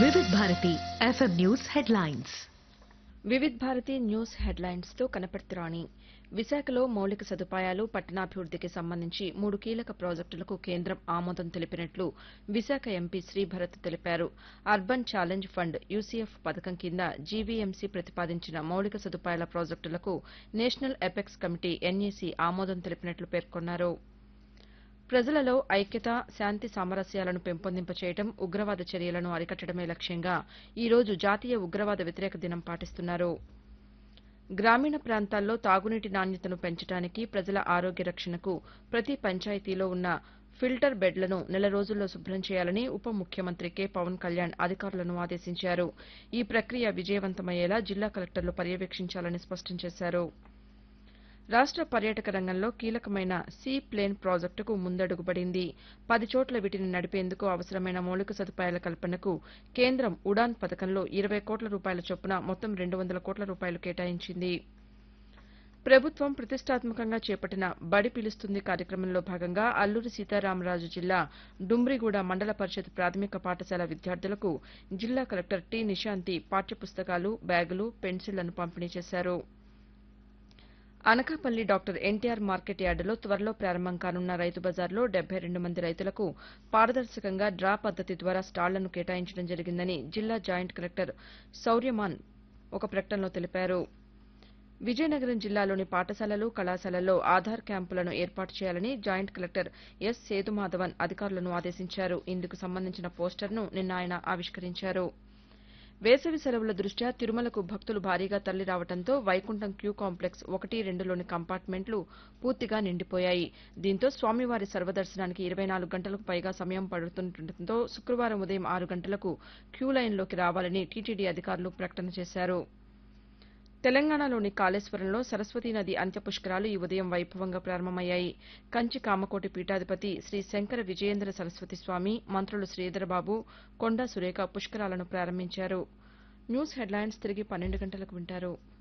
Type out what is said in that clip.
వివిధ Bharati FM news headlines Vividh Bharati news headlines తో కనపడుతురాణి విశాఖలో మౌలిక సదుపాయాలు పట్టణాభివృద్దికి సంబంధించి మూడు కీలక ప్రాజెక్టులకు కేంద్రం ఆమోదం తెలిపినట్లు విశాఖ ఎంపీ శ్రీభరత్ తెలిపారు అర్బన్ ఛాలెంజ్ ఫండ్ యూసీఎఫ్ పథకం కింద జీవీఎంసీ ప్రతిపాదించిన మౌలిక సదుపాయాల ప్రాజెక్టులకు నేషనల్ ఎపెక్స్ కమిటీ ఎన్ఈసీ ఆమోదం తెలిపినట్లు పేర్కొన్నారు ప్రజలలో ఐక్యత శాంతి సామరస్యాలను పెంపొందింపచేయడం ఉగ్రవాద చర్యలను అరికట్టడమే లక్ష్యంగా ఈ రోజు జాతీయ ఉగ్రవాద వ్యతిరేక దినం పాటిస్తున్నారు గ్రామీణ ప్రాంతాల్లో తాగునీటి నాణ్యతను పెంచడానికి ప్రజల ఆరోగ్య రక్షణకు ప్రతి పంచాయతీలో ఉన్న ఫిల్టర్ బెడ్లను నెల రోజుల్లో శుభ్రం చేయాలని ఉప ముఖ్యమంత్రి కె పవన్ కళ్యాణ్ అధికారులను ఆదేశించారు ఈ ప్రక్రియ విజయవంతమయ్యేలా జిల్లా కలెక్టర్లు పర్యవేక్షించాలని స్పష్టం చేశారు రాష్ట పర్యాటక రంగంలో కీలకమైన సీ ప్లేన్ ప్రాజెక్టుకు ముందడుగుబడింది పది చోట్ల వీటిని నడిపేందుకు అవసరమైన మౌలిక సదుపాయాల కల్పనకు కేంద్రం ఉడాన్ పథకంలో ఇరవై కోట్ల రూపాయల చొప్పున మొత్తం రెండు వందల కోట్ల రూపాయలు కేటాయించింది ప్రభుత్వం ప్రతిష్టాత్మకంగా చేపట్టిన బడి పిలుస్తుంది కార్యక్రమంలో భాగంగా అల్లూరి సీతారామరాజు జిల్లా డుమ్రిగూడ మండల పరిషత్ ప్రాథమిక పాఠశాల విద్యార్థులకు జిల్లా కలెక్టర్ టి నిశాంతి పాఠ్యపుస్తకాలు బ్యాగులు పెన్సిళ్లను పంపిణీ చేశారు అనకాపల్లి డాక్టర్ ఎన్టీఆర్ మార్కెట్ యార్డులో త్వరలో ప్రారంభం కానున్న రైతు బజార్లో డెబ్బై రెండు మంది రైతులకు పారదర్శకంగా డ్రా పద్దతి ద్వారా స్టాళ్లను కేటాయించడం జరిగిందని జిల్లా జాయింట్ కలెక్టర్ శౌర్యమాన్ ఒక ప్రకటనలో తెలిపారు విజయనగరం జిల్లాలోని పాఠశాలలు కళాశాలల్లో ఆధార్ క్యాంపులను ఏర్పాటు చేయాలని జాయింట్ కలెక్టర్ ఎస్ సేతుమాధవన్ అధికారులను ఆదేశించారు ఇందుకు సంబంధించిన పోస్టర్ను నిన్న ఆయన ఆవిష్కరించారు వేసవి సెలవుల దృష్ట్యా తిరుమలకు భక్తులు భారీగా తరలిరావడంతో వైకుంఠం క్యూ కాంప్లెక్స్ ఒకటి రెండులోని కంపార్ట్మెంట్లు పూర్తిగా నిండిపోయాయి దీంతో స్వామివారి సర్వదర్శనానికి ఇరవై నాలుగు గంటలకు పైగా సమయం పడుతుండటంతో శుక్రవారం ఉదయం ఆరు గంటలకు క్యూ లైన్లోకి రావాలని టీటీడీ అధికారులు ప్రకటన చేశారు తెలంగాణలోని కాళేశ్వరంలో సరస్వతీ నది అంత్యపుష్కరాలు ఈ ఉదయం వైభవంగా ప్రారంభమయ్యాయి కంచి కామకోటి పీఠాధిపతి శ్రీ శంకర విజయేంద్ర సరస్వతి స్వామి మంత్రులు శ్రీధరబాబు కొండా సురేఖ పుష్కరాలను ప్రారంభించారు న్యూస్ హెడ్లైన్స్ తిరిగి పన్నెండు గంటలకు వింటారు